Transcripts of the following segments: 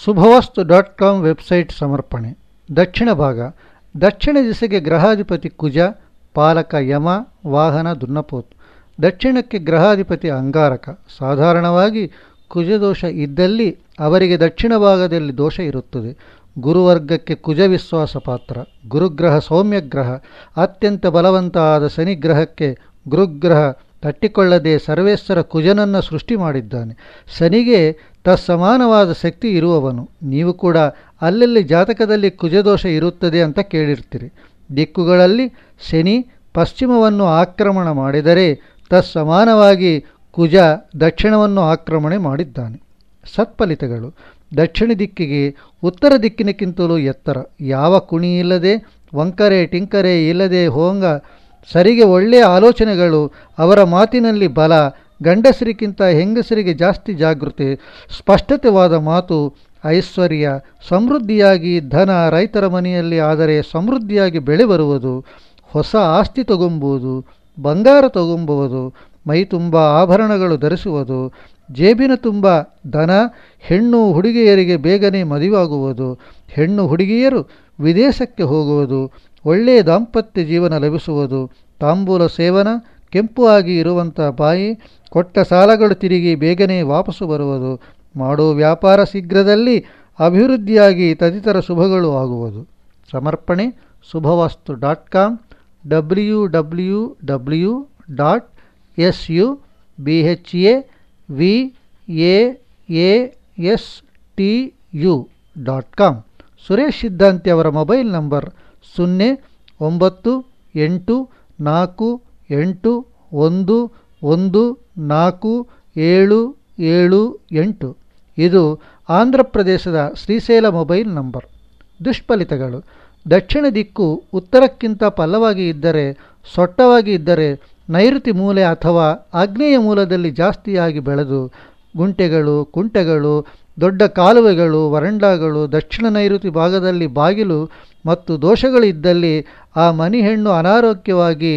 ಶುಭವಸ್ತು dot com website ಸಮರ್ಪಣೆ ದಕ್ಷಿಣ ಭಾಗ ದಕ್ಷಿಣ ದಿಸೆಗೆ ಗ್ರಹಾಧಿಪತಿ ಕುಜ ಪಾಲಕ ಯಮ ವಾಹನ ದುನ್ನಪೋತು ದಕ್ಷಿಣಕ್ಕೆ ಗ್ರಹಾಧಿಪತಿ ಅಂಗಾರಕ ಸಾಧಾರಣವಾಗಿ ಕುಜದೋಷ ಇದ್ದಲ್ಲಿ ಅವರಿಗೆ ದಕ್ಷಿಣ ಭಾಗದಲ್ಲಿ ದೋಷ ಇರುತ್ತದೆ ಗುರುವರ್ಗಕ್ಕೆ ಕುಜ ವಿಶ್ವಾಸ ಪಾತ್ರ ಗುರುಗ್ರಹ ಸೌಮ್ಯಗ್ರಹ ಅತ್ಯಂತ ಬಲವಂತ ಆದ ಶನಿಗ್ರಹಕ್ಕೆ ಗುರುಗ್ರಹ ತಟ್ಟಿಕೊಳ್ಳದೆ ಸರ್ವೇಶ್ವರ ಕುಜನನ್ನು ಸೃಷ್ಟಿ ಮಾಡಿದ್ದಾನೆ ಶನಿಗೆ ತತ್ಸಮಾನವಾದ ಶಕ್ತಿ ಇರುವವನು ನೀವು ಕೂಡ ಅಲ್ಲಲ್ಲಿ ಜಾತಕದಲ್ಲಿ ಕುಜದೋಷ ಇರುತ್ತದೆ ಅಂತ ಕೇಳಿರ್ತೀರಿ ದಿಕ್ಕುಗಳಲ್ಲಿ ಶನಿ ಪಶ್ಚಿಮವನ್ನು ಆಕ್ರಮಣ ಮಾಡಿದರೆ ತತ್ಸಮಾನವಾಗಿ ಕುಜ ದಕ್ಷಿಣವನ್ನು ಆಕ್ರಮಣೆ ಮಾಡಿದ್ದಾನೆ ಸತ್ಫಲಿತಗಳು ದಕ್ಷಿಣ ದಿಕ್ಕಿಗೆ ಉತ್ತರ ದಿಕ್ಕಿನಕ್ಕಿಂತಲೂ ಎತ್ತರ ಯಾವ ಕುಣಿ ಇಲ್ಲದೆ ವಂಕರೆ ಟಿಂಕರೆ ಇಲ್ಲದೆ ಹೋಂಗ ಸರಿಗೆ ಒಳ್ಳೆಯ ಆಲೋಚನೆಗಳು ಅವರ ಮಾತಿನಲ್ಲಿ ಬಲ ಗಂಡಸರಿಗಿಂತ ಹೆಂಗಸರಿಗೆ ಜಾಸ್ತಿ ಜಾಗೃತಿ ಸ್ಪಷ್ಟತೆವಾದ ಮಾತು ಐಶ್ವರ್ಯ ಸಮೃದ್ಧಿಯಾಗಿ ಧನ ರೈತರ ಮನೆಯಲ್ಲಿ ಆದರೆ ಸಮೃದ್ಧಿಯಾಗಿ ಬೆಳೆ ಬರುವುದು ಹೊಸ ಆಸ್ತಿ ತಗೊಂಬುವುದು ಬಂಗಾರ ತಗೊಂಬುವುದು ಮೈ ತುಂಬ ಆಭರಣಗಳು ಧರಿಸುವುದು ಜೇಬಿನ ತುಂಬ ದನ ಹೆಣ್ಣು ಹುಡುಗಿಯರಿಗೆ ಬೇಗನೆ ಮದುವಾಗುವುದು ಹೆಣ್ಣು ಹುಡುಗಿಯರು ವಿದೇಶಕ್ಕೆ ಹೋಗುವುದು ಒಳ್ಳೆಯ ದಾಂಪತ್ಯ ಜೀವನ ಲಭಿಸುವುದು ತಾಂಬೂಲ ಸೇವನ ಕೆಂಪು ಆಗಿ ಇರುವಂಥ ಬಾಯಿ ಕೊಟ್ಟ ಸಾಲಗಳು ತಿರುಗಿ ಬೇಗನೆ ವಾಪಸ್ಸು ಬರುವುದು ಮಾಡೋ ವ್ಯಾಪಾರ ಶೀಘ್ರದಲ್ಲಿ ಅಭಿವೃದ್ಧಿಯಾಗಿ ತದಿತರ ಶುಭಗಳು ಆಗುವುದು ಸಮರ್ಪಣೆ Shubhavastu dot com W W W dot S U B H A V A A S T U dot com Suresh Siddhanti ಅವರ ಮೊಬೈಲ್ ನಂಬರ್ ಸೊನ್ನೆ ಒಂಬತ್ತು ಎಂಟು ನಾಲ್ಕು ಎಂಟು ಒಂದು ಒಂದು ನಾಲ್ಕು ಏಳು ಏಳು ಎಂಟು ಇದು ಆಂಧ್ರ ಪ್ರದೇಶದ ಶ್ರೀಶೈಲ ಮೊಬೈಲ್ ನಂಬರ್ ದುಷ್ಫಲಿತಗಳು ದಕ್ಷಿಣ ದಿಕ್ಕು ಉತ್ತರಕ್ಕಿಂತ ಪಲ್ಲವಾಗಿ ಇದ್ದರೆ ಸೊಟ್ಟವಾಗಿ ಇದ್ದರೆ ನೈಋತಿ ಮೂಲೆ ಅಥವಾ ಆಗ್ನೇಯ ಮೂಲದಲ್ಲಿ ಜಾಸ್ತಿಯಾಗಿ ಬೆಳೆದು ಗುಂಟೆಗಳು ಕುಂಟೆಗಳು ದೊಡ್ಡ ಕಾಲುವೆಗಳು ವರಂಡಾಗಳು ದಕ್ಷಿಣ ನೈಋತಿ ಭಾಗದಲ್ಲಿ ಬಾಗಿಲು ಮತ್ತು ದೋಷಗಳು ಇದ್ದಲ್ಲಿ ಆ ಮನಿ ಹೆಣ್ಣು ಅನಾರೋಗ್ಯವಾಗಿ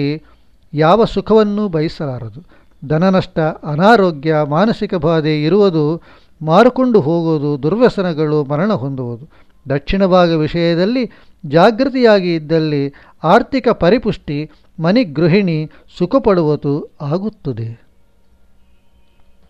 ಯಾವ ಸುಖವನ್ನೂ ಬಯಸಲಾರದು ಧನನಷ್ಟ ಅನಾರೋಗ್ಯ ಮಾನಸಿಕ ಬಾಧೆ ಇರುವುದು ಮಾರುಕೊಂಡು ಹೋಗುವುದು ದುರ್ವ್ಯಸನಗಳು ಮರಣ ಹೊಂದುವುದು ದಕ್ಷಿಣ ಭಾಗ ವಿಷಯದಲ್ಲಿ ಜಾಗೃತಿಯಾಗಿ ಇದ್ದಲ್ಲಿ ಆರ್ಥಿಕ ಪರಿಪುಷ್ಟಿ ಮನಿ ಗೃಹಿಣಿ ಸುಖಪಡುವುದು ಆಗುತ್ತದೆ